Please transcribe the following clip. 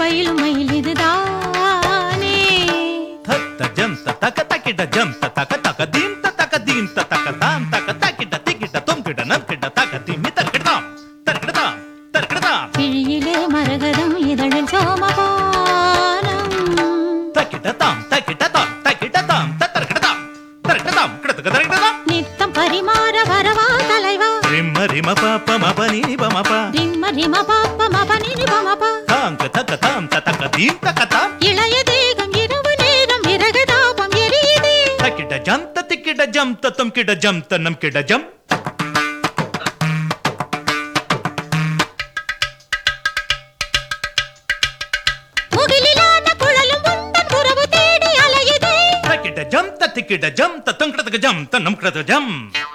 பயிலும் மயில் இதுதானே தத்த ஜந்த தக தக்கிட ஜந்த தக தக தீந்த தக தீந்த தக தான் தக தக்கிட திக்கிட தொங்கிட நற்கிட தக திம்மி தற்கிடதாம் தற்கிடதாம் தற்கிடதாம் கிழியிலே மரகதம் இதழில் சோமபானம் தக்கிடதாம் தக்கிடதாம் தக்கிடதாம் தற்கிடதாம் தற்கிடதாம் கிடத்துக்கு தற்கிடதாம் நித்தம் பரிமாற வரவா தலைவா ரிம்ம ரிம பாப்ப மப நீ பமப ரிம்ம ரிம பாப்ப மபனி நிபமபா தாங்க தக்க தாம் தக்க தீம் தக்க தாம் இளைய தேகம் இரவு நேரம் விறகுதாபம் எரியுதே தக்கிட ஜந்த திக்கிட ஜம் தத்தம் கிட ஜம் தன்னம் கிட ஜம் முகிலிலான குழலும் உந்தன் உறவு தேடி அலையுதே தக்கிட ஜம் தத்திக்கிட ஜம் தத்தம் கிடத்துக்கு ஜம் தன்னம் கிடத்துக்கு ஜம்